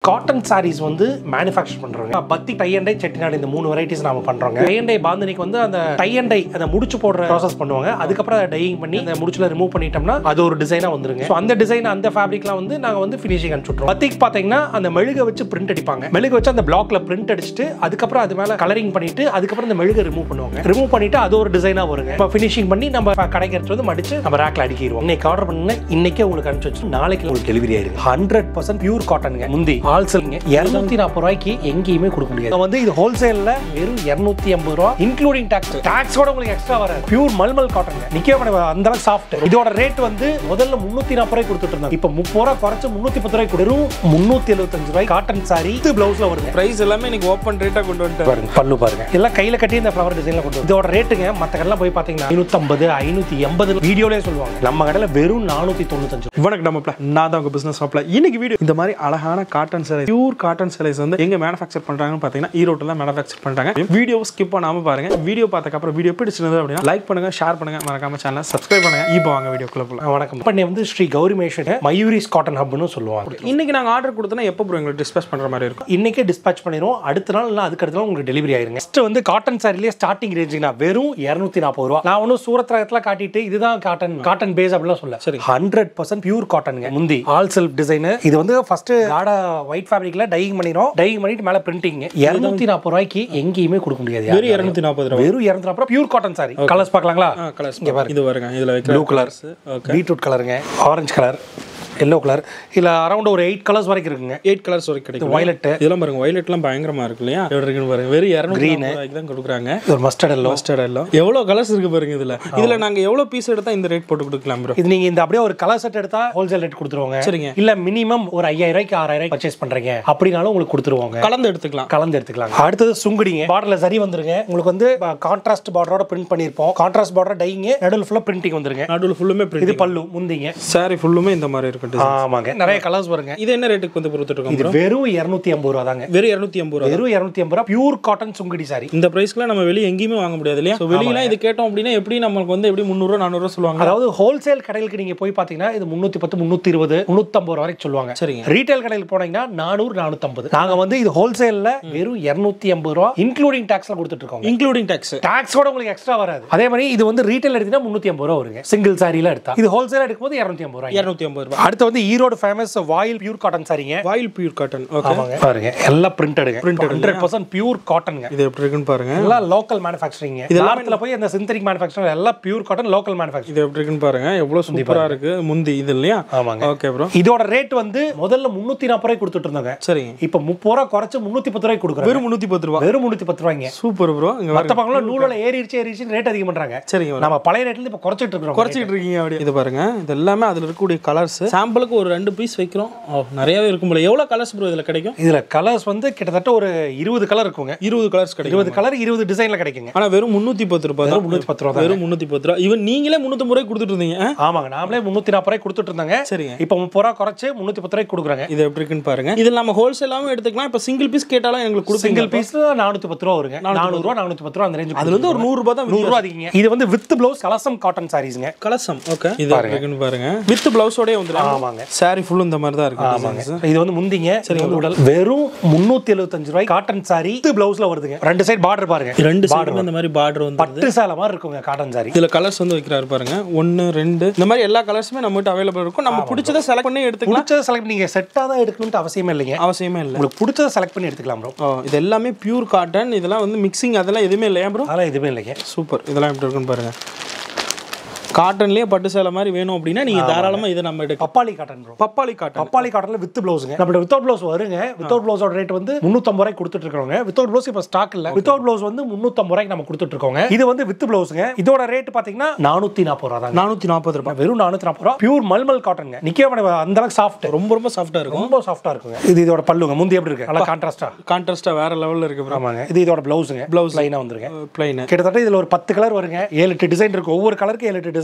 Cotton saris வந்து manufacture பண்றோங்க பத்தி tie and tie Chettinad இந்த மூணு வெரைட்டிஸ் நாம பண்றோங்க டை அண்ட் டை பாந்தனிக்கு வந்து அந்த டை அண்ட் டை அந்த முடிச்சு போடுற ப்ராசஸ் பண்ணுவாங்க அதுக்கப்புறம் அதை டையிங் பண்ணி அந்த முடிச்சுல ரிமூவ் பண்ணிட்டோம்னா அது ஒரு டிசைனா வந்துருங்க ஸோ அந்த டிசைன் அந்த ஃபேப்ரிக்லாம் வந்து நாங்க வந்து ஃபினிஷிங் அனுப்பிச்சுட்றோம் பத்திக்கு பாத்தீங்கன்னா அந்த மெழுக வச்சு பிரிண்ட் அடிப்பாங்க மெழுக வச்சு அந்த பிளாக்ல பிரிண்ட் அடிச்சுட்டு அதுக்கப்புறம் அது மேல கலரிங் பண்ணிட்டு அதுக்கப்புறம் அந்த மெழுக ரிமூவ் பண்ணுவாங்க ரிமூவ் பண்ணிட்டு அது ஒரு டிசைனா வருங்க இப்போ ஃபினிஷிங் பண்ணி நம்ம கடைக்கு எடுத்து வந்து மடிச்சு நம்ம ரேக்ல அடிக்கிடுவோம் இன்னைக்கு ஆர்டர் பண்ணுங்க இன்னைக்கே உங்களுக்கு அனுப்பிச்சு வச்சு நாளைக்கு உங்களுக்கு டெலிவரி ஆயிருங்க ஹண்ட்ரட் பர்சன்ட் பியூர் காட்டனுங்க முந்தி ஆல்சல்ங்க இருநூத்தி நாற்பது ரூபாய்க்கு எங்கேயுமே கொடுக்க முடியாது இப்ப வந்து இது ஹோல்சேல்ல வெறும் இருநூத்தி ஐம்பது ரூபா இன்க்ளூடிங் டாக்ஸ் டாக்ஸோட உங்களுக்கு எக்ஸ்ட்ரா வராது பியூர் மல்மல் காட்டனுங்க நிக்கவே பண்ண அந்த அளவுக்கு சாஃப்ட் இதோட ரேட் வந்து முதல்ல முன்னூத்தி நாற்பது ரூபாய் கொடுத்துட்டு இருந்தாங்க இப்போ முப்பது ரூபா குறைச்சு முன்னூத்தி பத்து ரூபாய் வெறும் முன்னூத்தி எழுபத்தஞ்சு ரூபாய் காட்டன் சாரி இது பிளவுஸ்ல வருங்க பிரைஸ் எல்லாமே இன்னைக்கு ஓப்பன் ரேட்டா கொண்டு வந்துட்டாரு பாருங்க பல்லு பாருங்க எல்லாம் கையில கட்டி இந்த ஃப்ளவர் டிசைன்ல கொண்டு வந்து. இதோட ரேட்டுங்க மத்த கடைலாம் போய் பாத்தீங்கன்னா ஐநூத்தம்பது ஐநூத்தி எண்பது வீடியோலயே சொல்லுவாங்க நம்ம கடையில வெறும் நானூத்தி தொண்ணூத்தஞ்சு வணக்கம் நம்ம plan. நான் தான் உங்க பிசினஸ் ஷாப்ல இன்னைக்கு வீடியோ இந்த மாதிரி அழகான காட்டன் சேலை பியூர் காட்டன் சேலைஸ் வந்து எங்க மேனுஃபேக்சர் பண்றாங்கன்னு பாத்தீங்கன்னா ஈரோட்டில் தான் மேனுஃபேக்சர் பண்றாங்க வீடியோ ஸ்கிப் பண்ணாம பாருங்க வீடியோ பார்த்ததுக்கு அப்புறம் வீடியோ பிடிச்சிருந்தது அப்படின்னா லைக் பண்ணுங்க ஷேர் பண்ணுங்க மறக்காம சேனலை சப்ஸ்கிரைப் பண்ணுங்க இப்போ வாங்க வீடியோக்குள்ள போலாம் வணக்கம் பண்ணி வந்து ஸ்ரீ கௌரிமேஷன் மயூரிஸ் காட்டன் ஹப்னு சொல்லுவாங்க இன்னைக்கு நாங்க ஆர்டர் கொடுத்தோன்னா எப்போ ப்ரோ எங்களுக்கு டிஸ்பேச் பண்ற மாதிரி இருக்கும் இன்னைக்கே டிஸ்பேச் பண்ணிடுவோம் அடுத்த நாள் இல்லை அதுக்கு அடுத்த நாள் உங்களுக்கு டெலிவரி ஆயிருங்க ஃபர்ஸ்ட் வந்து காட்டன் சாரிலேயே ஸ்டார்டிங் ரேஞ்சுனா வெறும் இரநூத்தி நாற்பது ரூபா நான் ஒன்றும் சூரத் ரகத்தில் காட்டிட்டு இதுதான் காட்டன் காட்டன் பேஸ் அப்படிலாம் சொல்ல சரி. ஹண்ட்ரட் பர்சன்ட் பியூர் காட்டனுங்க முந்தி ஆல் செல்ஃப் டிசைன் இது வந்து ஃபர்ஸ்ட் காடா ஒயிட் ஃபேப்ரிக்ல டையிங் பண்ணிடும் டையிங் பண்ணிட்டு மேலே பிரிண்டிங் இரநூத்தி நாற்பது ரூபாய்க்கு எங்கேயுமே கொடுக்க முடியாது வெறும் யாருக்கும். இரநூத்தி நாற்பது ரூபா வெறும் இரநூத்தி நாற்பது பியூர் காட்டன் சாரி கலர்ஸ் பார்க்கலாங்களா கலர்ஸ் இங்க பாருங்க இது வருங்க இதுல வைக்கிற ப்ளூ கலர் ஓகே பீட்ரூட் கலருங்க ஆரஞ்சு கலர் எல்லோ கலர் இல்லை அரௌண்ட் ஒரு எயிட் கலர்ஸ் வரைக்கும் இருக்குங்க எயிட் கலர்ஸ் வரைக்கும் கிடைக்கும் violet. இதெல்லாம் பாருங்க வயலட்லாம் பயங்கரமா இருக்கு இல்லையா எப்படி இருக்குன்னு பாருங்க வெறும் இரநூத்தி ரூபாய்க்கு தான் கொடுக்குறாங்க இது ஒரு மஸ்டர்ட் எல்லோ மஸ்டர்ட் எல்லாம் எவ்வளோ கலர்ஸ் இருக்கு பாருங்க இதுல இதுல நாங்க எவ்வளோ பீஸ் எடுத்தா இந்த ரேட் போட்டு கொடுக்கலாம் ப்ரோ இது நீங்க இந்த அப்படியே ஒரு கலர் செட் எடுத்தா ஹோல்சேல் ரேட் கொடுத்துருவாங்க சரிங்க. இல்ல மினிமம் ஒரு ஐயாயிரம் ரூபாய்க்கு ஆறாயிரம் ரூபாய்க்கு பர்ச்சேஸ் பண்றீங்க அப்படினாலும் உங்களுக்கு கொடுத்துருவாங்க கலந்து எடுத்துக்கலாம் கலந்து எடுத்துக்கலாம் அடுத்தது சுங்குடிங்க பார்டர்ல சரி வந்துருங்க உங்களுக்கு வந்து கான்ட்ராஸ்ட் பார்டரோட பிரிண்ட் பண்ணிருப்போம் கான்ட்ராஸ்ட் பார்டர் டைங்க நடுவில் ஃபுல்லா பிரிண்டிங் வந்துருங்க நடுவில் ஃபுல்லுமே இது பிரிண்ட் பல்லு முந்திங்க சாரி ஃபுல்லுமே இந்த மாதிரி இருக்கும் ஆமாங்க நிறைய கலர்ஸ் வருங்க இது என்ன ரேட்டுக்கு வந்து கொடுத்துட்டு இருக்கோம் இது bro? வெறும் இருநூத்தி ஐம்பது ரூபா தாங்க வெறும் இரநூத்தி ஐம்பது ரூபா வெறும் இருநூத்தி ஐம்பது ரூபா பியூர் காட்டன் சுங்குடி சாரி இந்த பிரைஸ்க்குலாம் நம்ம வெளியே எங்கேயுமே வாங்க முடியாது இல்லையா ஸோ வெளியெல்லாம் இது கேட்டோம் அப்படின்னா எப்படி நமக்கு வந்து எப்படி முந்நூறுவா நானூறுவா சொல்லுவாங்க அதாவது ஹோல்சேல் கடைகளுக்கு நீங்க போய் பாத்தீங்கன்னா இது முன்னூத்தி பத்து முன்னூத்தி இருபது முன்னூத்தம்பது ரூபா வரைக்கும் சொல்லுவாங்க சரிங்க ரீட்டைல் கடையில் போனீங்கன்னா நானூறு நானூத்தம்பது நாங்க வந்து இது ஹோல்சேல்ல வெறும் இருநூத்தி ஐம்பது ரூபா இன்க்ளூடிங் டாக்ஸ்ல கொடுத்துட்டு இருக்கோம் இன்க்ளூடிங் டேக்ஸ் டாக்ஸோட உங்களுக்கு எக்ஸ்ட்ரா வராது அதே மாதிரி இது வந்து ரீட்டைல் எடுத்தீங்கன்னா முன்னூத்தி ஐம்பது ரூபா வருங்க சிங்கிள் சாரியில எடுத்தா இது ஹோல்சேல் எடுக்கும்போது இருநூத்தி ஐம்பது ரூபாய் இரநூத்தி ஐம்பது ரூபா அடுத்து வந்து Erode famous voile pure cotton சாரிங்க வாயில் பியூர் காட்டன் ஓகே ஆமாங்க பாருங்க எல்லாம் பிரிண்டடுங்க ஹண்ட்ரட் பர்சன்ட் பியூர் காட்டனுங்க இது எப்படி இருக்குன்னு பாருங்க எல்லாம் லோக்கல் மேனுஃபேக்சரிங் இதெல்லாம் போய் அந்த சிந்தரிக் மேனுஃபேக்சரிங் எல்லாம் பியூர் காட்டன் லோக்கல் மேனுஃபேக்சரிங் இது எப்படி இருக்குன்னு பாருங்க எவ்வளவு சூப்பரா இருக்கு முந்தி இது இல்லையா ஆமாங்க ஓகே ப்ரோ இதோட ரேட் வந்து முதல்ல முன்னூத்தி நாற்பது ரூபாய் கொடுத்துட்டு இருந்தாங்க சரிங்க இப்ப முப்பது ரூபா குறைச்சு முன்னூத்தி பத்து ரூபாய் கொடுக்குறாங்க வெறும் முந்நூற்றி பத்து ரூபா வெறும் முன்னூத்தி பத்து ரூபாய்ங்க சூப்பர் ப்ரோ இங்க மத்த பக்கம்லாம் நூலில் ஏறிடுச்சு ஏறிடுச்சு ரேட் அதிகம் பண்றாங்க சரிங்க bro. நம்ம பழைய ரேட்ல இருந்து இப்ப குறைச்சிட்டு இருக்கிறோம் குறைச்சிட்டு இருக்கீங்க அப்படியே இது பாருங்க இது எல்லாமே அதுல இருக்கக்கூடிய கலர்ஸ் சாம்பிளுக்கு ஒரு ரெண்டு பீஸ் வைக்கிறோம் ஓ நிறையவே இருக்கும் போல எவ்வளவு கலர்ஸ் ப்ரோ இதுல கிடைக்கும் இதுல கலர்ஸ் வந்து கிட்டத்தட்ட ஒரு இருபது கலர் இருக்குங்க இருபது கலர்ஸ் கிடைக்கும் இருபது கலர் இருபது டிசைன்ல கிடைக்குங்க ஆனா வெறும் முந்நூற்றி பத்து ரூபாய் தான் முன்னூத்தி பத்து ரூபா தான் வெறும் முந்நூற்றி பத்து ரூபா இவன் நீங்களே முந்நூற்றம்பது ரூபாய் கொடுத்துட்டு இருந்தீங்க ஆ? ஆமாங்க நாமளே முன்னூத்தி நாற்பது ரூபாய் கொடுத்துட்டு இருந்தாங்க சரிங்க இப்ப முப்பது ரூபா குறைச்சு முன்னூத்தி பத்து ரூபாய்க்கு கொடுக்குறாங்க இது எப்படி இருக்குன்னு பாருங்க இதில் நம்ம ஹோல்சேலாகவும் எடுத்துக்கலாம் இப்போ சிங்கிள் பீஸ் கேட்டாலும் எங்களுக்கு கொடுப்பீங்க சிங்கிள் பீஸ்ல நானூத்தி பத்து ரூபா வருங்க நானூறு ரூபா நானூத்தி பத்து ரூபா அந்த ரேஞ்ச் அதுல இருந்து ஒரு நூறு ரூபாய் தான் நூறு ரூபா அதிகங்க இது வந்து வித் பிளவுஸ் கலசம் காட்டன் சாரீஸ்ங்க கலசம் ஓகே இது எப்படி இருக்குன்னு பாருங்க வித் பிளவுஸோடய வந்துடும் ஆமாங்க சாரி ஃபுல் இந்த மாதிரி தான் இருக்கு ஆமாங்க இது வந்து முந்திங்க சரி வந்து உடல் வெறும் முன்னூத்தி எழுபத்தஞ்சு ரூபாய் காட்டன் சாரி பிளவுஸ்ல வருதுங்க ரெண்டு சைடு பார்டர் பாருங்க ரெண்டு சைடுமே இந்த மாதிரி பார்டர் வந்து பட்டு சேலை மாதிரி இருக்குங்க காட்டன் சாரி இதுல கலர்ஸ் வந்து வைக்கிறாரு பாருங்க ஒன்னு ரெண்டு இந்த மாதிரி எல்லா கலர்ஸுமே நம்மகிட்ட அவைலபிள் இருக்கும் நம்ம பிடிச்சதை செலக்ட் பண்ணி எடுத்துக்கலாம் பிடிச்சதை செலக்ட் நீங்க செட்டா தான் எடுக்கணும்னு அவசியமே இல்லைங்க அவசியமே இல்லை உங்களுக்கு பிடிச்சதை செலக்ட் பண்ணி எடுத்துக்கலாம் ப்ரோ ஓ இது எல்லாமே பியூர் காட்டன் இதெல்லாம் வந்து மிக்சிங் அதெல்லாம் எதுவுமே இல்லையா ப்ரோ அதெல்லாம் எதுவுமே இல்லைங்க சூப்பர் இதெல்லாம் எப்படி இருக்குன்னு பாருங்க காட்டன்லயே பட்டு சேலை மாதிரி வேணும் அப்படின்னா நீங்க தாராளமா இதை நம்ம எடுக்கலாம் பப்பாளி காட்டன் ப்ரோ பப்பாளி காட்டன் பப்பாளி காட்டன்ல வித் பிளவுஸ்ங்க நம்ம வித்தவுட் பிளவுஸ் வருங்க வித்தவுட் பிளவுஸோட ரேட் வந்து முன்னூத்தம்பது ரூபாய் கொடுத்துட்டு இருக்கோங்க வித்தவுட் பிளவுஸ் இப்போ ஸ்டாக் இல்ல வித்தவுட் பிளவுஸ் வந்து முன்னூத்தம்பது ரூபாய்க்கு நம்ம கொடுத்துட்டு இருக்கோங்க இது வந்து வித் பிளவுஸ்ங்க இதோட ரேட் பாத்தீங்கன்னா நானூத்தி நாற்பது ரூபா தாங்க நானூத்தி நாற்பது ரூபாய் வெறும் நானூத்தி நாற்பது ரூபா பியூர் மல்மல் காட்டனுங்க நிக்கவே பண்ண அந்த அளவுக்கு சாஃப்ட் ரொம்ப ரொம்ப சாஃப்டா இருக்கும் ரொம்ப சாஃப்டா இருக்குங்க இது இதோட பல்லுங்க முந்தி எப்படி இருக்கு நல்லா கான்ட்ராஸ்டா கான்ட்ராஸ்டா வேற லெவல்ல இருக்கு ப்ரோ ஆமாங்க இது இதோட பிளவுஸுங்க பிளவுஸ் லைனா வந்துருங்க பிளைன் கிட்டத்தட்ட இதுல ஒரு பத்து கலர் வருங்க ஏழு எட்டு டிசைன் இருக்கு ஒவ்வொரு கலருக்கு ஏழு எட்டு டிசைன்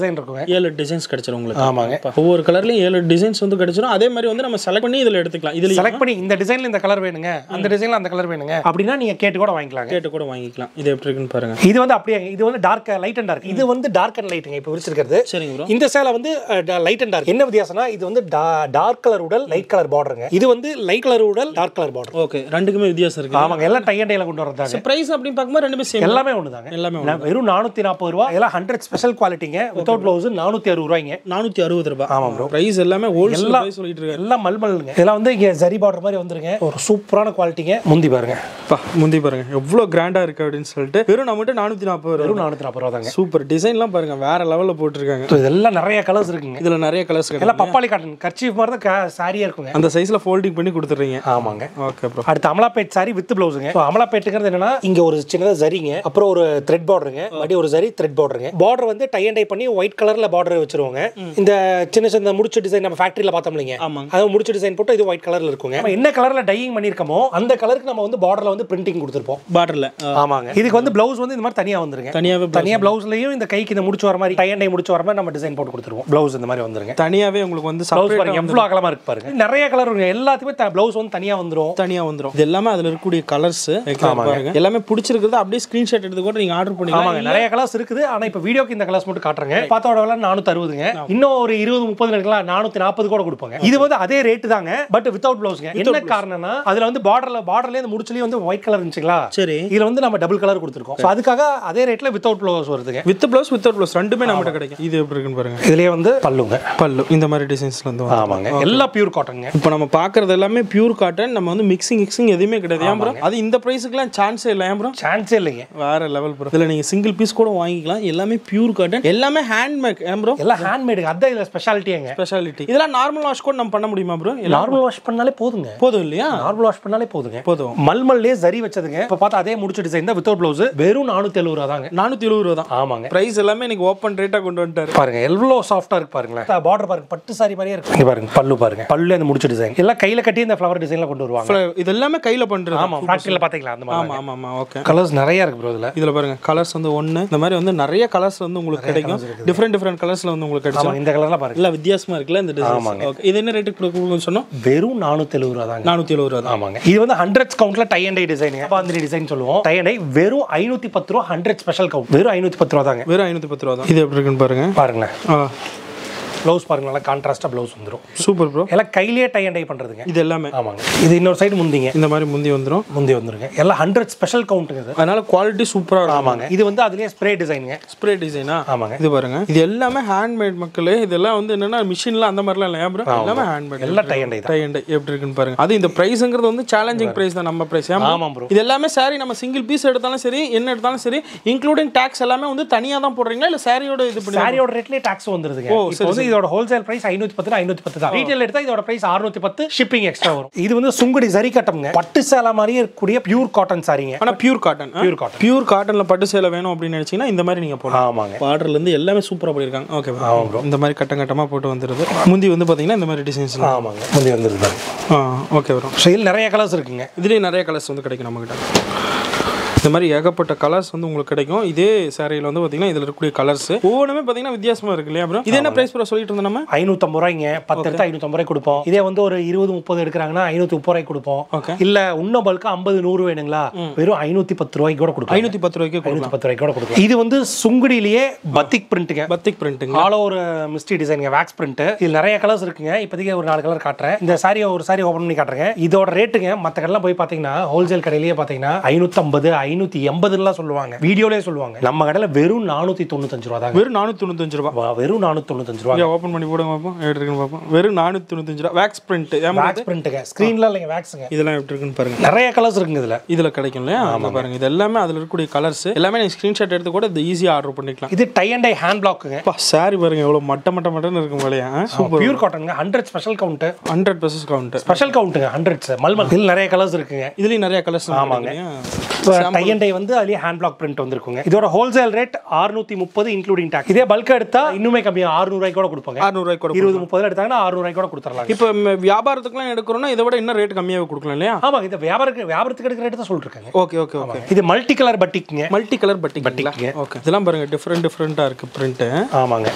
டிசைன் இருக்குங்க ஏழு டிசைன்ஸ் கிடைச்சிரும் உங்களுக்கு ஆமாங்க அப்ப ஒவ்வொரு கலர்லயும் ஏழு டிசைன்ஸ் வந்து கிடைச்சிரும் அதே மாதிரி வந்து நம்ம செலக்ட் பண்ணி இதுல எடுத்துக்கலாம் இதுல செலக்ட் பண்ணி இந்த டிசைன்ல இந்த கலர் வேணுங்க அந்த டிசைன்ல அந்த கலர் வேணுங்க அப்படின்னா நீங்க கேட்டு கூட வாங்கிக்கலாங்க கேட்டு கூட வாங்கிக்கலாம் இது எப்படி இருக்குன்னு பாருங்க இது வந்து அப்படியே இது வந்து டார்க் லைட் அண்ட் டார்க் இது வந்து டார்க் அண்ட் லைட்டுங்க இப்போ விரிச்சிருக்கிறது சரிங்க ப்ரோ இந்த சேலை வந்து லைட் அண்ட் டார்க் என்ன வித்தியாசம்னா இது வந்து டார்க் கலர் உடல் லைட் கலர் பார்டருங்க இது வந்து லைட் கலர் உடல் டார்க் கலர் பார்டர் ஓகே ரெண்டுக்குமே வித்தியாசம் இருக்கு ஆமாங்க எல்லாம் டை அண்ட் டைல கொண்டு வரதாங்க பிரைஸ் அப்படின்னு பார்க்கும்போது ரெண்டுமே சேம் எல்லாமே ஒண்ணுதாங்க எல்லாமே நான் வெறும் நானூத்தி நாற்பது ரூபா எல்லாம் ஹண்ட்ரட் ஸ்பெஷல் குவாலிட்டிங்க வித்தவுட் பிளவுஸ் நானூத்தி அறுபது ரூபாய்ங்க நானூத்தி அறுபது ரூபாய் ஆமா bro. பிரைஸ் எல்லாமே ஹோல்சேல் எல்லாம் பிரைஸ் சொல்லிட்டு இருக்காரு எல்லாம் மல்மல்ங்க இதெல்லாம் வந்து இங்க ஜரி பார்டர் மாதிரி வந்துருங்க ஒரு சூப்பரான குவாலிட்டிங்க முந்தி பாருங்க பா முந்தி பாருங்க எவ்வளவு கிராண்டா இருக்கு அப்படின்னு சொல்லிட்டு வெறும் நம்மகிட்ட நானூத்தி நாற்பது ரூபா வெறும் நானூத்தி நாற்பது ரூபா தாங்க சூப்பர் டிசைன்லாம் பாருங்க வேற லெவல்ல போட்டிருக்காங்க So இதெல்லாம் நிறைய கலர்ஸ் இருக்குங்க இதுல நிறைய கலர்ஸ் எல்லாம் பப்பாளி காட்டன் கர்ச்சீஃப் மாதிரி தான் சாரியா இருக்குங்க அந்த சைஸ்ல ஃபோல்டிங் பண்ணி கொடுத்துறீங்க ஆமாங்க ஓகே ப்ரோ அடுத்து அமலாப்பேட் சாரி வித் பிளவுஸுங்க ஸோ அமலாப்பேட்டுங்கிறது என்னன்னா இங்க ஒரு சின்னதா சரிங்க அப்புறம் ஒரு த்ரெட் பார்டருங்க மறுபடியும் ஒரு சரி த்ரெட் பார்டருங்க பார்டர் வந்து டை அண்ட் டை பண்ணி ஒயிட் கலர்ல பார்டர் வச்சிருவாங்க இந்த சின்ன சின்ன முடிச்ச டிசைன் நம்ம ஃபேக்டரியில பார்த்தோம் இல்லைங்க ஆமாங்க அது முடிச்ச டிசைன் போட்டு இது ஒயிட் கலர்ல இருக்குங்க நம்ம என்ன கலர்ல டையிங் பண்ணிருக்கோமோ அந்த கலருக்கு நம்ம வந்து பார்டர்ல வந்து பிரிண்டிங் கொடுத்துருப்போம் பார்டர்ல ஆமாங்க இதுக்கு வந்து பிளவுஸ் வந்து இந்த மாதிரி தனியா வந்துருங்க தனியாவே தனியா பிளவுஸ்லயும் இந்த கைக்கு இந்த முடிச்சு வர மாதிரி டை அண்ட் டை முடிச்சு வர மாதிரி நம்ம டிசைன் போட்டு கொடுத்துருவோம் பிளவுஸ் இந்த மாதிரி வந்துருங்க தனியாவே உங்களுக்கு வந்து பிளவுஸ் செப்பரேட் பாருங்க எவ்வளவு அகலமா இருக்கு பாருங்க நிறைய கலர் இருக்குங்க எல்லாத்துக்குமே பிளவுஸ் வந்து தனியா வந்துரும் தனியா வந்துரும் இது எல்லாமே அதுல இருக்கக்கூடிய கலர்ஸ் பாருங்க எல்லாமே பிடிச்சிருக்கிறது அப்படியே ஸ்கிரீன்ஷாட் எடுத்து கூட நீங்க ஆர்டர் பண்ணிக்கலாம் ஆமாங்க நிறைய கலர்ஸ் இருக்குது ஆனா இப்ப வீடியோக்கு இந்த கலர்ஸ் மட்டும் காட்டுறேங்க பார்த்தோட விலை நானூத்தி அறுபதுங்க இன்னும் ஒரு இருபது முப்பது எடுக்கலாம் நானூத்தி நாற்பது கூட கொடுப்பாங்க இது வந்து அதே ரேட்டு தாங்க பட் வித்தவுட் பிளவுஸ்ங்க என்ன காரணம்னா அதுல வந்து பார்டர்ல பார்டர்ல இந்த முடிச்சுலயே வந்து ஒயிட் கலர் இருந்துச்சுங்களா சரி இதுல வந்து நம்ம டபுள் கலர் கொடுத்துருக்கோம் So அதுக்காக அதே ரேட்ல வித்தவுட் பிளவுஸ் வருதுங்க வித் ப்ளவுஸ் வித்தவுட் ப்ளவுஸ் ரெண்டுமே நம்மகிட்ட கிடைக்கும் இது எப்படி இருக்குன்னு பாருங்க இதுலயே வந்து பல்லுங்க பல்லு இந்த மாதிரி டிசைன்ஸ்ல இருந்து வரும். ஆமாங்க எல்லாம் பியூர் காட்டனுங்க இப்போ நம்ம பார்க்கறது எல்லாமே பியூர் காட்டன் நம்ம வந்து மிக்சிங் மிக்சிங் எதுவுமே கிடையாது ஏன் ப்ரோ அது இந்த ப்ரைஸுக்குலாம் சான்ஸே இல்லை ஏன் ப்ரோ சான்ஸே இல்லைங்க வேற லெவல் ப்ரோ இதில் நீங்கள் சிங்கிள் பீஸ் கூட வாங்கிக்கலாம் எல்லாமே பியூர் காட்டன் எல்லாமே ஹேண்ட்மேக் ஏன் ப்ரோ எல்லாம் ஹேண்ட்மேடு அதான் இதுல ஸ்பெஷாலிட்டிங்க ஸ்பெஷாலிட்டி இதெல்லாம் நார்மல் வாஷ் கூட நம்ம பண்ண முடியுமா ப்ரோ நார்மல் வாஷ் பண்ணாலே போதுங்க போதும் இல்லையா நார்மல் வாஷ் பண்ணாலே போதுங்க போதும் மல்மல்லே சரி வச்சதுங்க இப்ப பார்த்தா அதே முடிச்ச டிசைன் தான் வித்தவுட் பிளவுஸ் வெறும் நானூத்தி எழுபது ரூபா தாங்க நானூற்றி எழுபது ரூபா தான் ஆமாங்க ப்ரைஸ் எல்லாமே இன்னைக்கு ஓப்பன் ரேட்டாக கொண்டு வந்துட்டாரு பாருங்க எவ்வளோ சாஃப்டா இருக்கு பாருங்களேன் பார்டர் பாருங்க பட்டு சாரி மாதிரியே இருக்கு இங்க பாருங்க பல்லு பாருங்க பல்லு அந்த முடிச்ச டிசைன் எல்லாம் கையில கட்டி இந்த ஃப்ளவர் டிசைன்ல கொண்டு வருவாங்க இது எல்லாமே கையில் பண்ணுறது ஆமா ஃபேக்டரியில பாத்தீங்களா அந்த மாதிரி ஆமாம் ஆமாம் ஆமாம் ஓகே கலர்ஸ் நிறைய இருக்கு ப்ரோ இதுல இதில் பாருங்க கலர்ஸ் வந்து ஒன்று இந்த மாதிரி வந்து நிறைய கலர்ஸ் வந்து உங்களுக்கு கிடைக்கும் டிஃப்ரெண்ட் டிஃப்ரெண்ட் கலர்ஸ்ல வந்து உங்களுக்கு கிடைக்கும் ஆமா இந்த கலர்லாம் பாருங்க எல்லாம் வித்தியாசமா இருக்குல்ல இந்த டிசைன் ஓகே இது என்ன ரேட்டுக்கு கொடுக்கணும்னு சொன்னோம் வெறும் நானூத்தி எழுபது ரூபா தாங்க நானூற்றி எழுபது ரூபா தான் ஆமாங்க இது வந்து ஹண்ட்ரட்ஸ் கவுண்ட்ல டை அண்ட் டை டிசைன் பாந்திரி டிசைன் சொல்லுவோம் டை அண்ட் டை வெறும் ஐநூத்தி பத்து ரூபா ஹண்ட்ரட் ஸ்பெஷல் கவுண்ட் வெறும் ஐநூத்தி பத்து ரூபா தாங்க வெறும் ஐநூற்றி பத்து ரூபா தான் இது எப்படி இருக்குன்னு பாருங்க பாருங்களேன் ஆ ப்ளவுஸ் பாருங்க நல்லா கான்ட்ராஸ்டா ப்ளவுஸ் வந்துரும் சூப்பர் ப்ரோ எல்லாம் கையிலேயே டை அண்ட் டை பண்றதுங்க இது எல்லாமே ஆமாங்க இது இன்னொரு சைடு முந்திங்க இந்த மாதிரி முந்தி வந்துடும் முந்தி வந்துருங்க எல்லாம் ஹண்ட்ரட் ஸ்பெஷல் கவுண்ட்டுங்க இது அதனால குவாலிட்டி சூப்பராக இருக்கும் ஆமாங்க இது வந்து அதுலயே ஸ்ப்ரே டிசைனுங்க ஸ்ப்ரே டிசைனா ஆமாங்க இது பாருங்க இது எல்லாமே ஹேண்ட்மேட் மக்களே இதெல்லாம் வந்து என்னன்னா மிஷின்ல அந்த மாதிரிலாம் இல்லை ப்ரோ எல்லாமே ஹேண்ட்மேட் எல்லாம் டை அண்ட் டை தான் டை அண்ட் எப்படி இருக்குன்னு பாருங்க அது இந்த பிரைஸ்ங்கிறது வந்து சேலஞ்சிங் பிரைஸ் தான் நம்ம பிரைஸ் ஆமாம் ப்ரோ இது எல்லாமே சாரி நம்ம சிங்கிள் பீஸ் எடுத்தாலும் சரி என்ன எடுத்தாலும் சரி இன்க்ளூடிங் டாக்ஸ் எல்லாமே வந்து தனியா தான் போடுறீங்களா இல்ல சாரியோட இது பண்ணி சாரியோட ரேட்லயே டாக்ஸ் வந்துருதுங்க இப்போ வந்து இதோட ஹோல்சேல் பிரைஸ் ஐநூத்தி பத்து ஐநூத்தி பத்து தான் ரீட்டைல் எடுத்தா இதோட பிரைஸ் அறுநூத்தி பத்து ஷிப்பிங் எக்ஸ்ட்ரா வரும் இது வந்து சுங்குடி சரி கட்டம்ங்க பட்டு சேலை மாதிரியே இருக்கக்கூடிய பியூர் காட்டன் சாரிங்க ஆனா pure cotton pure cotton pure காட்டன்ல பட்டு சேலை வேணும் அப்படின்னு நினைச்சீங்கன்னா இந்த மாதிரி நீங்க போடலாம் ஆமாங்க பார்டர்ல இருந்து எல்லாமே சூப்பரா பண்ணிருக்காங்க ஓகே ஆமாம் ப்ரோ இந்த மாதிரி கட்டம் கட்டமா போட்டு வந்துருது முந்தி வந்து பாத்தீங்கன்னா இந்த மாதிரி டிசைன்ஸ் ஆமாங்க முந்தி வந்துருது பாருங்க ஆ ஓகே வரும் ஸோ இதில் நிறைய கலர்ஸ் இருக்குங்க இதுலேயும் நிறைய கலர்ஸ் வந்து கிடைக்கும் நம்மகிட்ட இந்த மாதிரி ஏகப்பட்ட கலர்ஸ் வந்து உங்களுக்கு கிடைக்கும் இதே சாரியில் வந்து பார்த்தீங்கன்னா இதில் இருக்கக்கூடிய கலர்ஸ் ஒவ்வொன்றுமே பார்த்தீங்கன்னா வித்தியாசமா இருக்கு இல்லையா அப்புறம் இது என்ன ப்ரைஸ் ப்ரோ சொல்லிட்டு இருந்தோம் நம்ம ஐநூத்தம்பது ரூபாய்ங்க பத்து எடுத்து ஐநூத்தம்பது ரூபாய் கொடுப்போம் இதே வந்து ஒரு இருபது முப்பது எடுக்கிறாங்கன்னா ஐநூத்தி முப்பது ரூபாய் கொடுப்போம் Okay. இல்ல இன்னும் பல்கா ஐம்பது நூறு வேணுங்களா வெறும் ஐநூத்தி பத்து ரூபாய்க்கு கூட கொடுப்போம் ஐநூற்றி பத்து ரூபாய்க்கு கொடுக்கலாம் ஐநூத்தி பத்து ரூபாய்க்கு கூட கொடுப்போம் இது வந்து சுங்குடியிலேயே பத்திக் பிரிண்ட்டுங்க பத்திக் பிரிண்ட்டுங்க ஆல் ஒரு மிஸ்டி டிசைனுங்க வேக்ஸ் பிரிண்ட் இதில் நிறைய கலர்ஸ் இருக்குங்க இப்போதைக்கு ஒரு நாலு கலர் காட்டுறேன் இந்த சாரியை ஒரு சாரி ஓப்பன் பண்ணி காட்டுறேன் இதோட ரேட்டுங்க மற்ற கடைலாம் போய் பார்த்தீங்கன்னா ஹோல்சேல் கடையிலேயே பார்த்தீங்கன்னா ஐநூற்றம்பது ஐநூற்றி எண்பதுலாம் சொல்லுவாங்க வீடியோலேயே சொல்லுவாங்க நம்ம கடையில் வெறும் நானூற்றி தொண்ணூத்தஞ்சு ரூபா தாங்க வெறும் நானூற்றி தொண்ணூத்தஞ்சு ரூபா வா- வெறும் நானூற்றி தொண்ணூத்தஞ்சு ரூபா இங்கே ஓப்பன் பண்ணி போடுங்க பார்ப்போம் எப்படி இருக்குன்னு பார்ப்போம் வெறும் நானூற்றி தொண்ணூத்தஞ்சு ரூபா வேக்ஸ் பிரிண்ட் ஏமா வேக்ஸ் பிரிண்ட்டுங்க ஸ்க்ரீன்லாம் இல்லைங்க வேக்ஸுங்க இதெல்லாம் எப்படி இருக்குன்னு பாருங்க நிறைய கலர்ஸ் இருக்குங்க இதில் இதில் கிடைக்கும் இல்லையா அங்க பாருங்க இது எல்லாமே அதில் இருக்கக்கூடிய கலர்ஸ் எல்லாமே நீங்கள் ஸ்க்ரீன்ஷாட் எடுத்து கூட இது ஈஸியாக ஆர்டர் பண்ணிக்கலாம் இது டை அண்ட் டை ஹேண்ட் பிளாக்குங்க அப்பா சாரி பாருங்க எவ்வளோ மட்ட மட்ட மட்டன்னு இருக்கும் போலையா சூப்பர் பியூர் காட்டனுங்க hundred special count hundred purses count special கவுண்ட்டுங்க ஹண்ட்ரட்ஸ் மல்மல் இதில் நிறைய கலர்ஸ் இருக்குங்க இதுலேயும் நிறைய கலர்ஸ் ஆமாங்க டை அண்ட் டை வந்து அதுலயே ஹேண்ட் பிளாக் பிரிண்ட் வந்திருக்குங்க இதோட ஹோல்சேல் ரேட் 630 முப்பது இன்க்ளூடிங் டாக்ஸ் இதே பல்க் எடுத்தா இன்னுமே கம்மியா 600 ரூபாய்க்கு கூட கொடுப்பாங்க அறுநூறுவாய்க்கு கூட இருபது முப்பது எடுத்தாங்கன்னா 600 ரூபாய்க்கு கூட கொடுத்துடலாம் இப்போ ம், வியாபாரத்துக்குலாம் எடுக்கிறோம்னா இதை விட இன்னும் ரேட் கம்மியாகவே கொடுக்கலாம் இல்லையா ஆமாங்க இந்த வியாபாரத்துக்கு வியாபாரத்துக்கு எடுக்கிற ரேட் தான் சொல்லிருக்காங்க ஓகே ஓகே ஓகே இது மல்டி கலர் பட்டிக்குங்க மல்டி கலர் பட்டிக் பட்டிக்குங்க. ஓகே இதெல்லாம் பாருங்க டிஃப்ரெண்ட் டிஃப்ரெண்ட்டாக இருக்குது பிரிண்ட்டு ஆமாங்க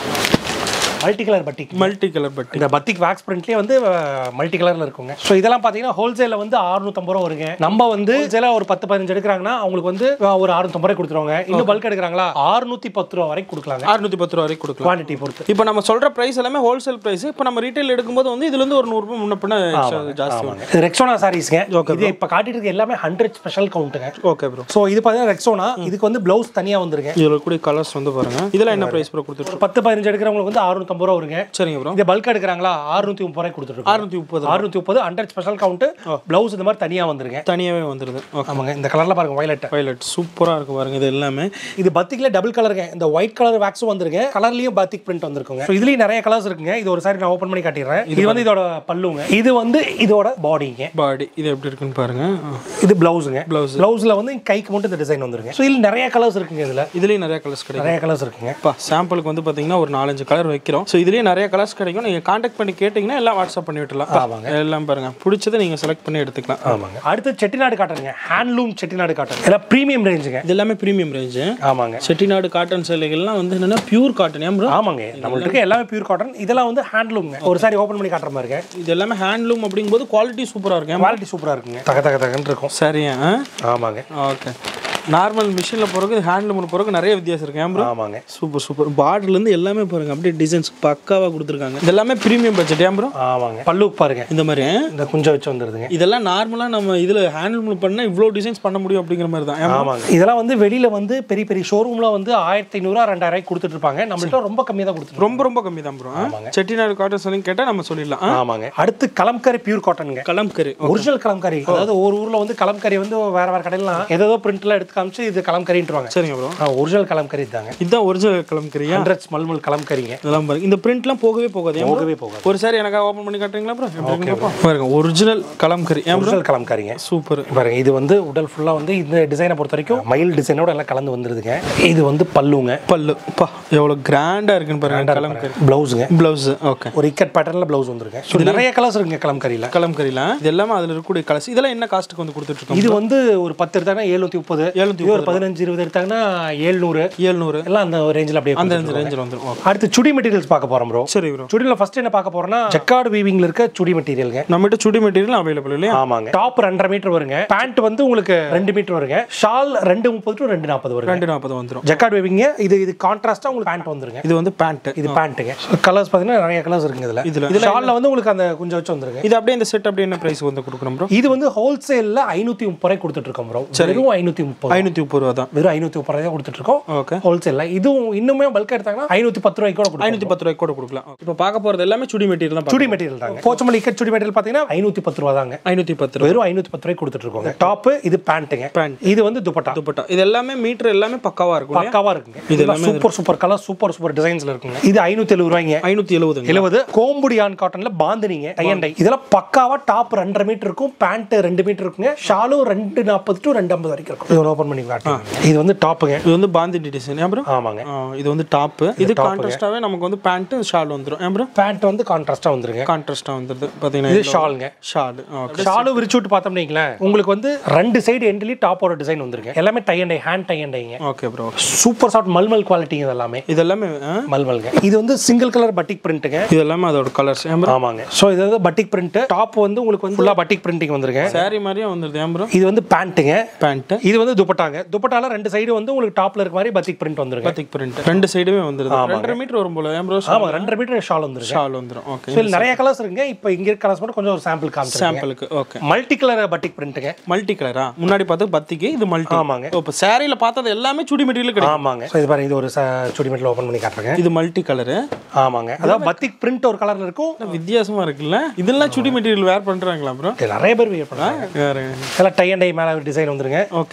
multi colour batik multi colour batik இந்த பத்திக் வேக்ஸ் பிரிண்ட்லயே வந்து மல்டி கலர்ல இருக்குங்க ஸோ இதெல்லாம் பாத்தீங்கன்னா ஹோல்சேல்ல வந்து 650 ரூபா வருங்க நம்ம வந்து ஹோல்சேலா ஒரு பத்து பதினஞ்சு எடுக்கிறாங்கன்னா அவங்களுக்கு வந்து அஹ், ஒரு 650 ரூபாய் கொடுத்துருவாங்க இன்னும் பல்க் எடுக்கிறாங்களா 610 பத்து ரூபா வரைக்கும் கொடுக்கலாங்க அறுநூத்தி பத்து ரூபா வரைக்கும் கொடுக்கலாம் குவான்டிட்டி பொறுத்து இப்போ நம்ம சொல்ற பிரைஸ் எல்லாமே ஹோல்சேல் பிரைஸ் இப்போ நம்ம ரீட்டைல் எடுக்கும்போது வந்து இதுல இருந்து ஒரு நூறுரூபா முன்ன பின்ன extra ஜாஸ்தி வரும் இது ரெக்ஸோனா சாரீஸ்ங்க இது இப்ப காட்டிட்டு இருக்க எல்லாமே ஹண்ட்ரட் ஸ்பெஷல் கவுண்ட்டுங்க ஓகே ப்ரோ ஸோ இது பார்த்தீங்கன்னா ரெக்ஸோனா இதுக்கு வந்து பிளவுஸ் தனியா வந்துருங்க இதில் கூட கலர்ஸ் வந்து பாருங்க இதெல்லாம் என்ன பிரைஸ் ப்ரோ கொடுத்துட்டு ஒரு பத்து பதினஞ்சு எடுக்கிறவங்களுக்கு வந்து 650 ரூபா வருங்க சரிங்க ப்ரோ இதே பல்க் எடுக்கிறாங்களா 630 முப்பது ரூபாய் கொடுத்துட்டு அறுநூத்தி முப்பது அறுநூத்தி முப்பது ஹண்ட்ரட் ஸ்பெஷல் கவுண்ட் பிளவுஸ் இந்த மாதிரி தனியா வந்துருங்க தனியாவே வந்துருது ஓகே ஆமாங்க இந்த கலர்ல பாருங்க வயலட் வயலட் சூப்பரா இருக்கு பாருங்க இது எல்லாமே இது பத்திக்ல டபுள் கலருங்க இந்த ஒயிட் கலர் வேக்ஸும் வந்துருங்க கலர்லயும் பத்திக் பிரிண்ட் வந்திருக்குங்க So இதுலயும் நிறைய கலர்ஸ் இருக்குங்க இது ஒரு சாரி நான் ஓபன் பண்ணி காட்டிடுறேன் இது வந்து இதோட பல்லுங்க இது வந்து இதோட பாடிங்க பாடி இது எப்படி இருக்குன்னு பாருங்க இது பிளவுஸுங்க Blouse. பிளவுஸ்ல வந்து கைக்கு மட்டும் இந்த டிசைன் வந்துருங்க ஸோ இதுல நிறைய கலர்ஸ் இருக்குங்க இதுல இதுலயும் நிறைய கலர்ஸ் கிடைக்கும் நிறைய கலர்ஸ் இருக்குங்க அப்பா சாம்பிளுக்கு வந்து பார்த்தீங்கன்னா ஒரு நாலஞ்சு கலர் வைக்கிறோம் ஸோ இதுலேயே நிறைய கலர்ஸ் கிடைக்கும் நீங்கள் காண்டாக்ட் பண்ணி கேட்டிங்கன்னா எல்லாம் வாட்ஸ்அப் பண்ணி விட்டுலாம் ஆமாங்க. எல்லாம் பாருங்க பிடிச்சதை நீங்கள் செலக்ட் பண்ணி எடுத்துக்கலாம் ஆமாங்க அடுத்து செட்டிநாடு காட்டனுங்க ஹேண்ட்லூம் செட்டிநாடு காட்டன் இதெல்லாம் ப்ரீமியம் ரேஞ்சுங்க இது எல்லாமே ப்ரீமியம் ரேஞ்சு ஆமாங்க செட்டிநாடு காட்டன் சேலைகள்லாம் வந்து என்னன்னா பியூர் காட்டன் ஏன் bro? ஆமாங்க நம்மள்ட்ட இருக்க எல்லாமே பியூர் காட்டன் இதெல்லாம் வந்து ஹேண்ட்லூம்ங்க ஒரு சாரி ஓபன் பண்ணி காட்டுற மாதிரி இருக்கு இது எல்லாமே ஹேண்ட்லூம் அப்படிங்கும்போது குவாலிட்டி சூப்பராக இருக்கும் குவாலிட்டி சூப்பரா இருக்குங்க தக தக தகன்னு இருக்கும் சரியா ஆமாங்க ஓகே நார்மல் மிஷினில் போகிறக்கு ஹேண்ட்லூம் போகிறக்கு நிறைய வித்தியாசம் இருக்கு ஏன் bro? ஆமாங்க சூப்பர் சூப்பர் பார்டர்லேருந்து எல்லாமே பாருங்க அப்படியே டிசைன்ஸ் பக்காவாக கொடுத்துருக்காங்க இது எல்லாமே ப்ரீமியம் பட்ஜெட் ஏன் ப்ரோ ஆமாங்க பல்லுக்கு பாருங்க இந்த மாதிரி இந்த குஞ்சம் வச்சு வந்துருதுங்க இதெல்லாம் நார்மலாக நம்ம இதில் ஹேண்ட்லூம் பண்ணால் இவ்வளோ டிசைன்ஸ் பண்ண முடியும் அப்படிங்கிற மாதிரி தான் ஏன் bro? ஆமாங்க இதெல்லாம் வந்து வெளியில வந்து பெரிய பெரிய ஷோரூம்ல வந்து ஆயிரத்தி ஐநூறுவா ரெண்டாயிரம் கொடுத்துட்டு இருப்பாங்க நம்மள்ட்ட ரொம்ப கம்மியா தான் கொடுத்துருவோம் ரொம்ப ரொம்ப கம்மி தான் ப்ரோ செட்டிநாடு காட்டன் சொல்லி கேட்டால் நம்ம சொல்லிடலாம் ஆ? ஆமாங்க அடுத்து கலம்கரி பியூர் காட்டனுங்க கலம்கரி ஒரிஜினல் கலம்கரி அதாவது ஒரு ஊர்ல வந்து கலம்கரி வந்து வேற வேற கடையிலாம் ஏதோ பிரிண்ட்ல எடுத்து காமிச்சு இது கலம்கரின்றாங்க சரிங்க ப்ரோ ஒரிஜினல் கலம்கரி தாங்க இதுதான் ஒரிஜினல் கலம்கரியா ஹண்ட்ரட்ஸ் மல்மல் கலம்கரிங்க இதெல்லாம் பாருங்க இந்த பிரிண்ட்லாம் போகவே போகாது ஏன் bro? போகவே போகாது ஒரு சாரி எனக்கா ஓப்பன் பண்ணி காட்டுறீங்களா ப்ரோ பாருங்க ஒரிஜினல் கலம்கரி ஏன் ப்ரோ ஒரிஜினல் கலம்கரிங்க சூப்பர் பாருங்க இது வந்து உடல் ஃபுல்லா வந்து இந்த டிசைனை பொறுத்த வரைக்கும் மயில் டிசைனோட எல்லாம் கலந்து வந்துருதுங்க இது வந்து பல்லுங்க பல்லு பா எவ்வளோ கிராண்டாக இருக்குன்னு பாருங்க கலம்கரி பிளவுஸுங்க ப்ளவுஸ் ஓகே ஒரு இக்கட் பேட்டர்ன்ல பிளவுஸ் வந்துருங்க So, நிறைய கலர்ஸ் இருக்குங்க கலம்கரியில கலம்கரிலாம் இது எல்லாமே அதில் இருக்கக்கூடிய கலர்ஸ் இதெல்லாம் என்ன காஸ்ட்டுக்கு வந்து கொடுத்துட்டு இருக்கோம் இது வந்து ஒரு பத்து எடுத்தாங்கன்னா எழுநூத்தி முப்பது எழுநூத்தி இது ஒரு பதினஞ்சு இருபது எடுத்தாங்கன்னா ஏழ்நூறு ஏழ்நூறு எல்லாம் அந்த ரேஞ்சில் அப்படியே அந்த கொடுத்துட்டு ரேஞ்சில் வந்துடும் ஓகே அடுத்து சுடி மெட்டீரியல்ஸ் பார்க்க போறோம் ப்ரோ சரி ப்ரோ சுடியில் ஃபர்ஸ்ட் என்ன பார்க்க போறோம்னா ஜக்கார்டு வீவிங்ல இருக்க சுடி மெட்டீரியல்ங்க நம்மகிட்ட சுடி மெட்டீரியல் அவைலபிள் இல்லையா ஆமாங்க டாப் ரெண்டரை மீட்டர் வருங்க பேண்ட் வந்து உங்களுக்கு ரெண்டு மீட்டர் வருங்க ஷால் ரெண்டு முப்பது டு ரெண்டு நாற்பது வருங்க ரெண்டு நாற்பது வந்துடும் ஜக்கார்டு வீவிங்க இது இது கான்ட்ராஸ்டா உங்களுக்கு பேண்ட் வந்துருங்க இது வந்து பேண்ட்டு இது பேண்ட்டுங்க கலர்ஸ் பார்த்தீங்கன்னா நிறைய கலர்ஸ் இருக்குங்க இதுல இதுல. இதுல ஷால்ல வந்து உங்களுக்கு அந்த கொஞ்சம் வச்சு வந்துருங்க இது அப்படியே இந்த செட் அப்படியே என்ன ப்ரைஸ் வந்து கொடுக்குறோம் ப்ரோ இது வந்து ஹோல்சேல்ல ஐநூத்தி முப்பது ரூபாய் கொடுத்துட்டு இருக்கோம் ப்ரோ வெறும் ஐநூத்தி முப்பது ஐநூற்றி முப்பது ரூபா தான் வெறும் ஐநூத்தி முப்பது ரூபாய் கொடுத்துட்டு இருக்கோம் ஓகே ஹோல்சேல்ல இதுவும் இன்னுமே பல்க் எடுத்தாங்கன்னா ஐநூத்தி பத்து ரூபாய்க்கு கூட கொடுக்கும் ஐநூற்றி பத்து ரூபாய்க்கு கூட கொடுக்கலாம் இப்போ பார்க்க போகிறது எல்லாமே சுடி மெட்டீரியல் தான் சுடி மெட்டீரியல் தாங்க போச்சமல்லி இக்கட் சுடி மெட்டீரியல் பார்த்தீங்கன்னா ஐநூத்தி பத்து ரூபா தாங்க ஐநூற்றி பத்து ரூபா வெறும் ஐநூத்தி பத்து ரூபாய்க்கு கொடுத்துட்டு இருக்கோங்க டாப் இது பேண்ட்டுங்க Pant. இது வந்து துப்பட்டா துப்பட்டா இது எல்லாமே மீட்டர் எல்லாமே பக்காவாக இருக்கும் இல்லையா பக்காவா இருக்குங்க இதெல்லாம் super super colour super super டிசைன்ஸ்ல இருக்குங்க இது ஐநூத்தி எழுபது ரூபாய்ங்க ஐநூற்றி எழுபதுங்க எழுபது கோம்புடியான் காட்டன்ல பாந்தினிங்க டை அண்ட் டை இதெல்லாம் பக்காவா டாப் ரெண்டரை மீட்டர் இருக்கும் பேண்ட் ரெண்டு மீட்டர் இருக்குங்க ஷாலும் ரெண்டு நாற்பது டு ரெண்டு ஐம்பது வரைக்கும் இருக்கும் இது ஓப்பன் பண்ணி காட்டுங்க இது வந்து டாப்புங்க இது வந்து பாந்தி டிசைன் ஏன் ப்ரோ ஆமாங்க இது வந்து டாப்பு இது கான்ட்ராஸ்டாகவே நமக்கு வந்து பேண்ட்டு ஷால் வந்துடும் ஏன் ப்ரோ பேண்ட் வந்து கான்ட்ராஸ்டா வந்துருங்க கான்ட்ராஸ்டாக வந்துடுது பார்த்தீங்கன்னா இது ஷாலுங்க ஷால் ஓகே ஷாலு விரிச்சு விட்டு பார்த்தோம்னு வைங்களேன் உங்களுக்கு வந்து ரெண்டு சைடு எண்ட்லி டாப்போட டிசைன் வந்துருங்க எல்லாமே tie and dye hand tie and டைங்க okay bro super soft mulmul குவாலிட்டிங்க இது எல்லாமே இது எல்லாமே ஆ? மல்மல்ங்க இது வந்து சிங்கிள் கலர் பட்டிக் பிரிண்ட்டுங்க இது எல்லாமே அதோட கலர்ஸ் ஏன் ப்ரோ ஆமாங்க ஸோ இது வந்து பட்டிக் பிரிண்ட் டாப் வந்து உங்களுக்கு வந்து ஃபுல்லாக பட்டிக் பிரிண்டிங் வந்துருங்க சாரி மாதிரியே வந்துடுது ஏன் ப்ரோ இது வந்து பேண்ட்டுங்க பேண்ட்டு இது வந்து துப்பட்டாங்க துப்பட்டால ரெண்டு சைடு வந்து உங்களுக்கு டாப்ல இருக்க மாதிரி பத்திக் பிரிண்ட் வந்துருங்க பத்திக் பிரிண்ட் ரெண்டு சைடுமே வந்துடுது ரெண்டரை மீட்டர் வரும் போல ஏன் ப்ரோ ஆமா ரெண்டரை மீட்டர் ஷால் வந்துருங்க ஷால் வந்துடும் ஓகே ஸோ இதுல நிறைய கலர்ஸ் இருக்குங்க இப்போ இங்க இருக்க கலர்ஸ் மட்டும் கொஞ்சம் ஒரு சாம்பிள் காமிச்சிருக்கேன் சாம்பிளுக்கு ஓகே மல்டி கலர் பட்டிக் பிரிண்ட்டுங்க மல்டி கலரா முன்னாடி பார்த்தது பத்திக்கு இது மல்டி ஆமாங்க இப்போ சாரியில பார்த்தது எல்லாமே சுடி மெட்டீரியல் கிடைக்கும் ஆமாங்க ஸோ இது பாருங்க இது ஒரு சுடிமெட்டில் ஓப்பன் பண்ணி காட்டுறேங்க இது மல்டி கலரு ஆமாங்க அதாவது பத்திக் பிரிண்ட் ஒரு கலர்ல இருக்கும் வித்தியாசமா இருக்குல்ல இதெல்லாம் சுடி மெட்டீரியல் வேர் பண்றாங்களா ப்ரோ இது நிறைய பேர் வியர் பண்ணுறாங்க இதெல்லாம் டை அண்ட் டை மேலே டிசைன் வந்துருங்க ஓகே ஸோ இது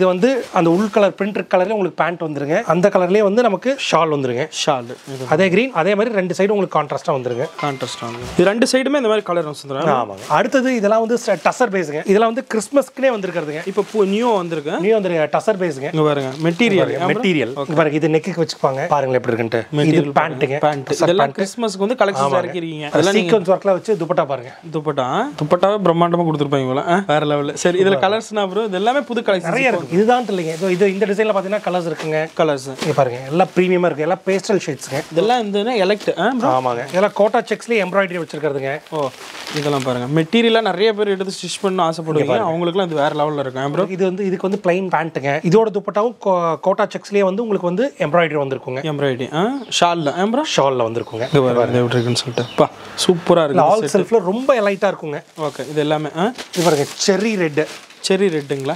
வந்து அந்த உள் கலர் பிரிண்ட் கலர்ல உங்களுக்கு பேண்ட் வந்துருங்க அந்த கலர்லயே வந்து நமக்கு ஷால் வந்துருங்க ஷால் இது அதே கிரீன் அதே மாதிரி ரெண்டு சைடும் உங்களுக்கு கான்ட்ராஸ்டா வந்துருங்க கான்ட்ராஸ்ட் வந்து இது ரெண்டு சைடுமே இந்த மாதிரி கலர் வந்துடும் ஆமாங்க அடுத்தது இதெல்லாம் வந்து டசர் பேஸுங்க இதெல்லாம் வந்து கிறிஸ்மஸ்க்குனே வந்திருக்கிறதுங்க இப்போ பூ நியூ வந்திருக்கு நீ வந்து டசர் பேஸுங்க இங்க பாருங்க மெட்டீரியல் மெட்டீரியல் பாருங்க இது நெக்குக்கு வச்சுப்பாங்க பாருங்களேன் எப்படி இருக்குன்ட்டு இது பேண்ட்டுங்க பேண்ட் இதெல்லாம் கிறிஸ்மஸ்க்கு வந்து கலெக்ஷன்ஸ் இறக்கிருக்கீங்க அதெல்லாம் சீக்வன்ஸ் ஒர்க்ல வச்சு துப்பட்டா பாருங்க துப்பட்டா துப்பட்டாவே பிரம்மாண்டமா கொடுத்துருப்பாங்க போல ஆ, வேற லெவல்ல சரி இதுல கலர்ஸ்னா ப்ரோ இது எல்லாமே புது கலெக்ஷன் நிறைய இருக்கு இதுதான் இல்லைங்க இதோ இது இந்த டிசைன்ல பாத்தீங்கன்னா கலர்ஸ் இருக்குங்க கலர்ஸ் இங்க பாருங்க எல்லாம் ப்ரீமியமா இருக்கு எல்லாம் பேஸ்டல் ஷேட்ஸ்ங்க இதெல்லாம் இந்த எலக்ட் ஆமாங்க இதெல்லாம் கோட்டா செக்ஸ்லயே எம்ப்ராய்டரி வச்சிருக்கிறதுங்க ஓ இதெல்லாம் பாருங்க மெட்டீரியலா நிறைய பேர் எடுத்து ஸ்டிச் பண்ண ஆசைப்படுவீங்க அவங்களுக்குலாம் இது வேற லெவல்ல இருக்கும் ப்ரோ இது வந்து இதுக்கு வந்து பிளைன் பேண்ட்டுங்க இதோட துப்பட்டாவும் கோ- கோட்டா செக்ஸ்லயே வந்து உங்களுக்கு வந்து எம்ப்ராய்டரி வந்திருக்குங்க எம்ப்ராய்டரி ஆ ஷால்ல ஆ ப்ரோ ஷால்ல வந்திருக்குங்க இது பாருங்க இது எப்படி இருக்குன்னு சொல்லிட்டு பா சூப்பரா இருக்கு ஆல் செல்ஃப்ல ரொம்ப எலைட்டா இருக்குங்க ஓகே இது எல்லாமே ஆ இது பாருங்க செர்ரி ரெட் செரி ரெட்டுங்களா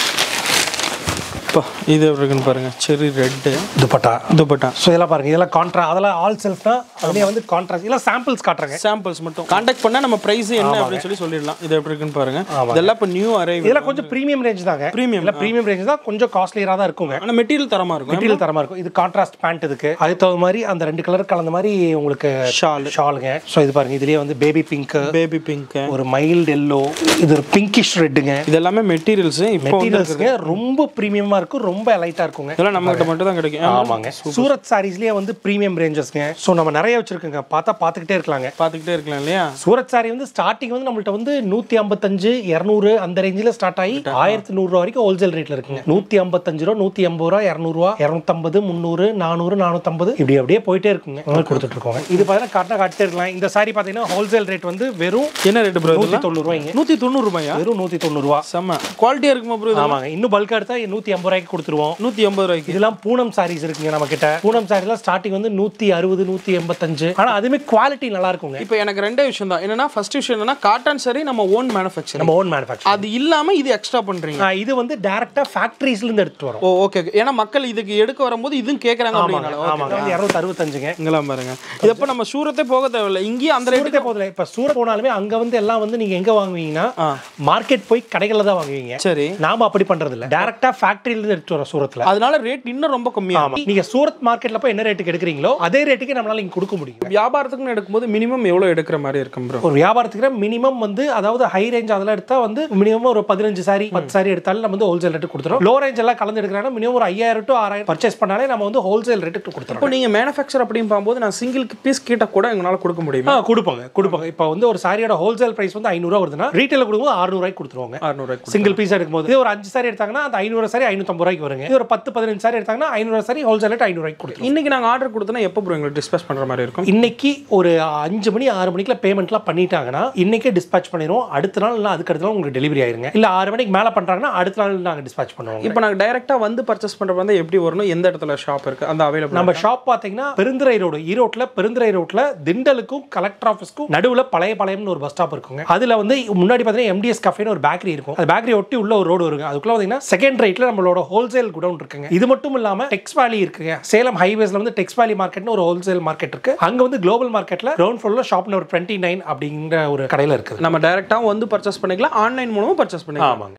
பா இது எப்படி இருக்குன்னு பாருங்க செரி ரெட்டு துப்பட்டா துப்பட்டா ஸோ இதெல்லாம் பாருங்க இதெல்லாம் கான்ட்ரா அதெல்லாம் ஆல் செல்ஃப்னா அதுலேயே வந்து கான்ட்ராஸ்ட் இதெல்லாம் சாம்பிள்ஸ் காட்டுறாங்க சாம்பிள்ஸ் மட்டும் காண்டாக்ட் பண்ணா நம்ம பிரைஸ் என்ன அப்படின்னு சொல்லி சொல்லிடலாம் இது எப்படி இருக்குன்னு பாருங்க இதெல்லாம் இப்போ நியூ அரைவ் இதெல்லாம் கொஞ்சம் ப்ரீமியம் ரேஞ்ச் தாங்க Premium, இல்லை ப்ரீமியம் ரேஞ்ச் தான் கொஞ்சம் காஸ்ட்லியராக தான் இருக்குங்க ஆனா மெட்டீரியல் தரமா இருக்கும் மெட்டீரியல் தரமா இருக்கும் இது கான்ட்ராஸ்ட் பேண்ட் இதுக்கு அதுக்கு தகுந்த மாதிரி அந்த ரெண்டு கலர் கலந்த மாதிரி உங்களுக்கு ஷால் ஷாலுங்க ஸோ இது பாருங்க இதுலயே வந்து பேபி பிங்க் பேபி பிங்க் ஒரு மைல்டு எல்லோ இது ஒரு பிங்கிஷ் ரெட்டுங்க இது எல்லாமே மெட்டீரியல்ஸ் இப்போ வந்து மெட்டீரியல்ஸ்ங்க ரொம்ப ப்ரீமியமா இருக்கும் ரொம்ப லைட்டா இருக்குங்க இதெல்லாம் நம்ம கிட்ட மட்டும் தான் கிடைக்கும் ஆமாங்க சூரத் சாரீஸ்லயே வந்து ப்ரீமியம் ரேஞ்சஸ்ங்க ஸோ நம்ம நிறைய வச்சிருக்கோங்க பார்த்தா பார்த்துக்கிட்டே இருக்கலாங்க பார்த்துக்கிட்டே இருக்கலாம் இல்லையா சூரத் சாரி வந்து ஸ்டார்டிங் வந்து நம்மள்ட்ட வந்து நூத்தி ஐம்பத்தஞ்சு இரநூறு அந்த ரேஞ்சில் ஸ்டார்ட் ஆகி ஆயிரத்தி நூறு ரூபா வரைக்கும் ஹோல்சேல் ரேட்ல இருக்குங்க நூத்தி ஐம்பத்தஞ்சு ரூபா நூத்தி ஐம்பது ரூபா இரநூறுவா இரநூத்தம்பது முந்நூறு நானூறு நானூத்தம்பது இப்படி அப்படியே போயிட்டே இருக்குங்க உங்களுக்கு கொடுத்துட்டு இருக்கோங்க இது பார்த்தீங்கன்னா கரெக்டாக காட்டிட்டே இருக்கலாம் இந்த சாரி பார்த்தீங்கன்னா ஹோல்சேல் ரேட் வந்து வெறும் என்ன ரேட் ப்ரோ நூத்தி தொண்ணூறு ரூபாய்ங்க நூற்றி தொண்ணூறு ரூபாயா வெறும் நூத்தி தொண்ணூறு ரூபா செம்ம குவாலிட்டியாக இருக்குமா ப்ரோ ஆமாங்க இன்னும் பல்கா எடுத்தா நூத்தி ஐம்பது ரூபாய்க்கு கொடுத்துருவோம் நூற்றி எண்பது ரூபாய்க்கு இதெல்லாம் பூனம் சாரீஸ் இருக்குங்க நம்ம கிட்ட பூனம் சாரீலாம் ஸ்டார்டிங் வந்து நூத்தி அறுபது நூத்தி எண்பத்தஞ்சு ஆனா அதுமே குவாலிட்டி நல்லா இருக்குங்க இப்போ எனக்கு ரெண்டே விஷயம் தான் என்னன்னா ஃபர்ஸ்ட் விஷயம் என்னன்னா காட்டன் சரி நம்ம ஓன் மேனுஃபேக்சர் நம்ம ஓன் மேனுஃபேக்சர் அது இல்லாம இது எக்ஸ்ட்ரா பண்றீங்க இது வந்து டைரக்டா ஃபேக்டரிஸ்ல இருந்து எடுத்துட்டு வரோம் ஓ ஓகே ஏன்னா மக்கள் இதுக்கு எடுக்க வரும்போது இதுவும் கேட்குறாங்க அப்படின்னால ஆமாங்க வந்து இரநூத்தி அறுபத்தஞ்சுங்க இங்கெல்லாம் பாருங்க இது எப்போ நம்ம சூரத்தே போக தேவையில்ல இங்கேயும் அந்த ரேட்டு சூரத்தே போதில்லை இப்ப சூரத் போனாலுமே அங்க வந்து எல்லாம் வந்து நீங்க எங்க வாங்குவீங்கன்னா மார்க்கெட் போய் கடைகள்ல தான் வாங்குவீங்க சரி நாம அப்படி பண்றது இல்ல டைரக்டா ஃபேக்டரியில இருந்து எடுத்துட்டு வரோம் சூரத்ல அதனால ரேட் இன்னும் ரொம்ப கம்மியா ஆமா நீங்க சூரத் மார்க்கெட்ல போய் என்ன ரேட்டுக்கு எடுக்கிறீங்களோ அதே ரேட்டுக்கு நம்மளால இங்க கொடுக்க முடியும் வியாபாரத்துக்குன்னு எடுக்கும்போது மினிமம் எவ்வளவு எடுக்கிற மாதிரி இருக்கும் ப்ரோ ஒரு வியாபாரத்துக்கு மினிமம் வந்து அதாவது ஹை ரேஞ்ச் அதெல்லாம் எடுத்தா வந்து மினிமம் ஒரு பதினஞ்சு சாரி பத்து சாரி எடுத்தாலும் நம்ம வந்து ஹோல்சேல் ரேட்டு கொடுத்துரும் லோ ரேஞ்ச் எல்லாம் கலந்து எடுக்கிறாங்கன்னா மினிமம் ஒரு ஐயாயிரம் டு ஆறாயிரம் பர்ச்சேஸ் பண்ணாலே நம்ம வந்து ஹோல்சேல் ரேட்டுக்கு கொடுத்துரும் இப்போ நீங்க மேனுஃபேக்சர் அப்படின்னு பார்க்கும்போது நான் சிங்கிள் பீஸ் கிட்ட கூட எங்களால கொடுக்க முடியுமா ஆ கொடுப்பாங்க கொடுப்பாங்க இப்போ வந்து ஒரு சாரியோட ஹோல்சேல் பிரைஸ் வந்து ஐநூறுரூவா வருதுன்னா ரீட்டைல கொடுக்கும்போது அறுநூறுவாய்க்கு கொடுத்துருவாங்க அறுநூறுவாய்க்கு சிங்கிள் பீஸ் எடுக்கும்போது இது ஒரு அஞ்சு சாரி எடுத்தாங்கன்னா அந்த ஐநூறு சாரி ஐநூத்தம்பது ரூபாய்க்கு வருங்க இது ஒரு பத்து பதினஞ்சு சாரி எடுத்தாங்கன்னா ஐநூறு சாரி ஹோல்சேல் ரேட் ஐநூறுவாய்க்கு கொடுத்துரும் இன்னைக்கு நாங்க ஆர்டர் கொடுத்தோன்னா எப்போ ப்ரோ எங்களுக்கு டிஸ்பேஸ் பண்ற மாதிரி இருக்கும் இன்னைக்கு ஒரு அஞ்சு மணி ஆறு மணிக்குள்ள பேமெண்ட்லாம் பண்ணிட்டாங்கன்னா இன்னைக்கே டிஸ்பேச் பண்ணிடுவோம் அடுத்த நாள் இல்லை அதுக்கு அடுத்த நாள் உங்களுக்கு டெலிவரி ஆயிருங்க இல்ல ஆறு மணிக்கு மேல பண்றாங்கன்னா அடுத்த நாள் நாங்க டிஸ்பேச் பண்ணுவோம் இப்போ நாங்க டைரக்டா வந்து பர்ச்சேஸ் பண்ற வந்து எப்படி வரணும் எந்த இடத்துல ஷாப் இருக்கு அந்த அவைலபிள் நம்ம ஷாப் பாத்தீங்கன்னா பெருந்துறை ரோடு ஈரோட்ல பெருந்துறை ரோட்ல திண்டலுக்கும் கலெக்டர் ஆஃபீஸ்க்கும் நடுவுல பழைய பாளையம்னு ஒரு பஸ் ஸ்டாப் இருக்குங்க அதுல வந்து முன்னாடி பாத்தீங்கன்னா எம்டிஎஸ் கஃபேன்னு ஒரு பேக்கரி இருக்கும் அந்த பேக்கரி ஒட்டி உள்ள ஒரு ரோடு வருங்க அதுக்குள்ள பாத்தீங்கன்னா செகண்ட் ரைட்ல நம்மளோட ஹோல்சேல் குடவுன் இருக்குங்க இது மட்டும் இல்லாம டெக்ஸ் வேலி இருக்குங்க சேலம் ஹைவேஸ்ல வந்து டெக்ஸ் வேலி மார்க்கெட்னு ஒரு ஹோல்சேல் மார்க்கெட் இருக்கு அங்க வந்து குளோபல் மார்க்கெட்ல கிரவுண்ட் ஃப்ளோர்ல ஷாப் நம்பர் டுவெண்ட்டி நைன் அப்படிங்கிற ஒரு கடையில இருக்குது நம்ம டைரக்டா வந்து பர்ச்சேஸ் பண்ணிக்கலாம் ஆன்லைன் மூலமா பர்ச்சேஸ் பண்ணிக்கலாம் ஆமாங்க